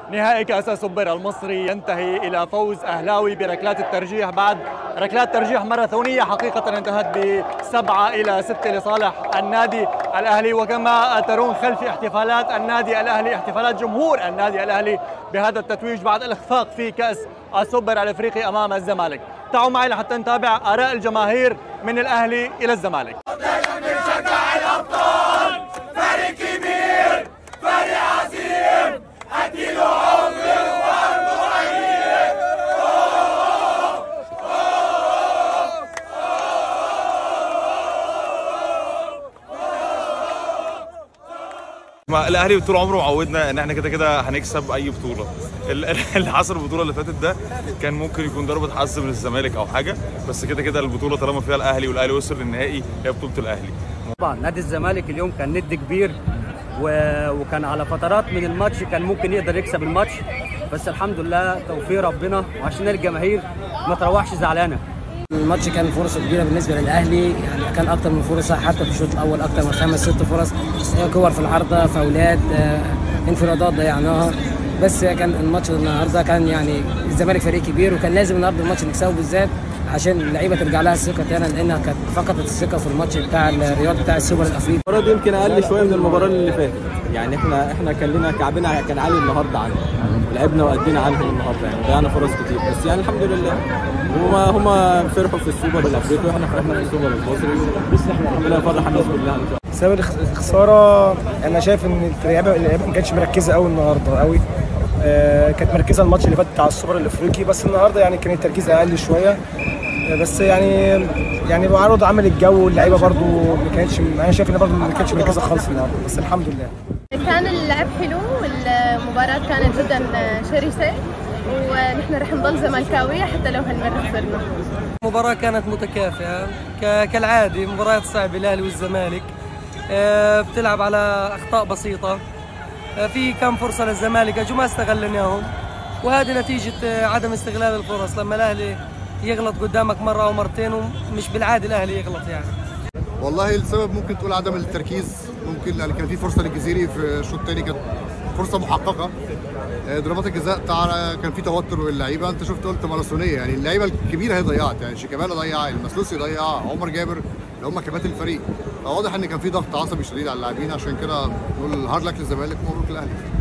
نهائي كأس السوبر المصري ينتهي إلى فوز أهلاوي بركلات الترجيح بعد ركلات ترجيح ماراثونية حقيقة انتهت بسبعة إلى ستة لصالح النادي الأهلي وكما ترون خلف احتفالات النادي الأهلي احتفالات جمهور النادي الأهلي بهذا التتويج بعد الإخفاق في كأس السوبر الأفريقي أمام الزمالك تعالوا معي لحتى نتابع آراء الجماهير من الأهلي إلى الزمالك ما الاهلي طول عمره معودنا ان احنا كده كده هنكسب اي بطوله ال- ال- اللي حصل البطوله اللي فاتت ده كان ممكن يكون ضربه حظ من الزمالك او حاجه بس كده كده البطوله طالما فيها الاهلي والاهلي وصل للنهائي هي بطوله الاهلي طبعا نادي الزمالك اليوم كان ند كبير و... وكان على فترات من الماتش كان ممكن يقدر يكسب الماتش بس الحمد لله توفيق ربنا وعشان الجماهير ما تروحش زعلانه الماتش كان فرصة كبيرة بالنسبة للأهلي يعني كان أكتر من فرصة حتى في الشوط الأول أكتر من خمس ست فرص هي كور في العارضة فاولات آه، انفرادات ضيعناها بس كان الماتش النهارده كان يعني الزمالك فريق كبير وكان لازم النهارده الماتش نكسبه بالذات عشان اللعيبه ترجع لها الثقه تاني لانها كانت فقدت الثقه في الماتش بتاع الرياض بتاع السوبر الافريقي المباراه دي يمكن اقل شويه من المباراه اللي فاتت يعني احنا احنا كان لنا كعبنا كان عالي النهارده عنهم لعبنا وادينا عنهم النهارده يعني ضيعنا فرص كتير بس يعني الحمد لله هما هما فرحوا في السوبر الافريقي واحنا فرحنا في السوبر المصري بس احنا ربنا يفرح الناس كلها ان شاء الله سبب الخ- الخساره انا شايف ان اللعيبه اللعيبه ما كانتش مركزه قوي النهارده قوي آه، كانت مركزه الماتش اللي فات بتاع السوبر الافريقي بس النهارده يعني كان التركيز اقل شويه آه، بس يعني يعني بعرض عمل الجو واللعيبه برضو ما كانتش انا شايف ان برضو ما كانتش مركزه خالص النهارده بس الحمد لله كان اللعب حلو والمباراة كانت جدا شرسة ونحن رح نضل زملكاوية حتى لو هالمرة خسرنا المباراة كانت متكافئة ك- كالعادة مباريات صعبة الأهلي والزمالك آه، بتلعب على أخطاء بسيطة آه، في كم فرصة للزمالك أجوا ما استغلناهم وهذه نتيجة آه، عدم استغلال الفرص لما الأهلي يغلط قدامك مرة أو مرتين ومش بالعادة الأهلي يغلط يعني والله السبب ممكن تقول عدم التركيز ممكن لان كان في فرصه للجزيري في الشوط الثاني كانت فرصه محققه آه، ضربات الجزاء بتاع كان في توتر واللعيبه انت شفت قلت ماراثونيه يعني اللعيبه الكبيره هي ضيعت يعني شيكابالا ضيع المسلوسي ضيع عمر جابر اللي هم كباتن الفريق فواضح ان كان في ضغط عصبي شديد على اللاعبين عشان كده نقول هارد لك للزمالك ومبروك الاهلي